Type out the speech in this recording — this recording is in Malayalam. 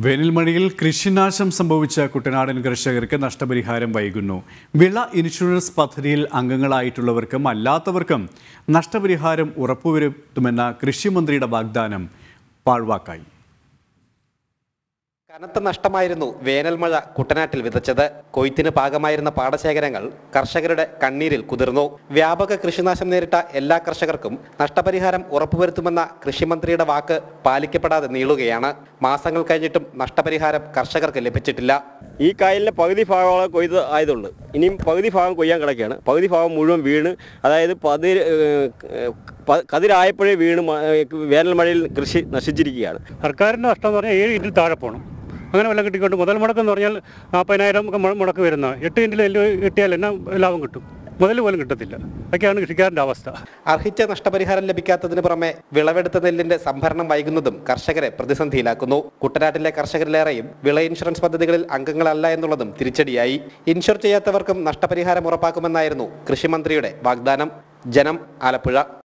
വേനൽമഴയിൽ കൃഷിനാശം സംഭവിച്ച കുട്ടനാടൻ കർഷകർക്ക് നഷ്ടപരിഹാരം വൈകുന്നു വിള ഇൻഷുറൻസ് പദ്ധതിയിൽ അംഗങ്ങളായിട്ടുള്ളവർക്കും അല്ലാത്തവർക്കും നഷ്ടപരിഹാരം ഉറപ്പുവരുത്തുമെന്ന കൃഷിമന്ത്രിയുടെ വാഗ്ദാനം പാഴ്വാക്കായി കനത്ത നഷ്ടമായിരുന്നു വേനൽമഴ കുട്ടനാട്ടിൽ വിതച്ചത് കൊയ്ത്തിന് പാകമായിരുന്ന പാടശേഖരങ്ങൾ കർഷകരുടെ കണ്ണീരിൽ കുതിർന്നു വ്യാപക കൃഷിനാശം നേരിട്ട എല്ലാ കർഷകർക്കും നഷ്ടപരിഹാരം ഉറപ്പുവരുത്തുമെന്ന കൃഷിമന്ത്രിയുടെ വാക്ക് പാലിക്കപ്പെടാതെ നീളുകയാണ് മാസങ്ങൾ കഴിഞ്ഞിട്ടും നഷ്ടപരിഹാരം കർഷകർക്ക് ലഭിച്ചിട്ടില്ല ഈ കായലിൻ്റെ പകുതി ഭാഗമാണ് കൊയ്ത് ആയതുള്ളൂ ഇനിയും പകുതി ഭാഗം കൊയ്യാൻ കിടക്കുകയാണ് പകുതി ഭാഗം മുഴുവൻ വീണ് അതായത് പതിര് ഏഹ്, പ- കതിരായപ്പോഴേ വീണ് മ- വേനൽ മഴയിൽ കൃഷി നശിച്ചിരിക്കുകയാണ് സർക്കാരിൻ്റെ നഷ്ടം എന്ന് പറഞ്ഞാൽ ഏഴ് ഇൻറ്റിൽ താഴെ പോകണം അങ്ങനെ വല്ലതും കിട്ടിക്കൊണ്ട് മുതൽ മുടക്കം എന്ന് പറഞ്ഞാൽ നാൽപ്പതിനായിരം ഒക്കെ മു- മുടക്ക് വരുന്ന എട്ട് ഇൻറ്റിൽ നെല്ല് കിട്ടിയാൽ എന്നാ ലാഭം കിട്ടും മുതൽ പോലും കിട്ടത്തില്ല അതൊക്കെയാണ് കൃഷിക്കാരൻ്റെ അവസ്ഥ അർഹിച്ച നഷ്ടപരിഹാരം ലഭിക്കാത്തതിന് പുറമെ വിളവെടുത്ത നെല്ലിന്റെ സംഭരണം വൈകുന്നതും കർഷകരെ പ്രതിസന്ധിയിലാക്കുന്നു കുട്ടനാട്ടിലെ കർഷകരിലേറെയും വിള ഇൻഷുറൻസ് പദ്ധതികളിൽ അംഗങ്ങളല്ല എന്നുള്ളതും തിരിച്ചടിയായി ഇൻഷുർ ചെയ്യാത്തവർക്കും നഷ്ടപരിഹാരം ഉറപ്പാക്കുമെന്നായിരുന്നു കൃഷിമന്ത്രിയുടെ വാഗ്ദാനം ജനം ആലപ്പുഴ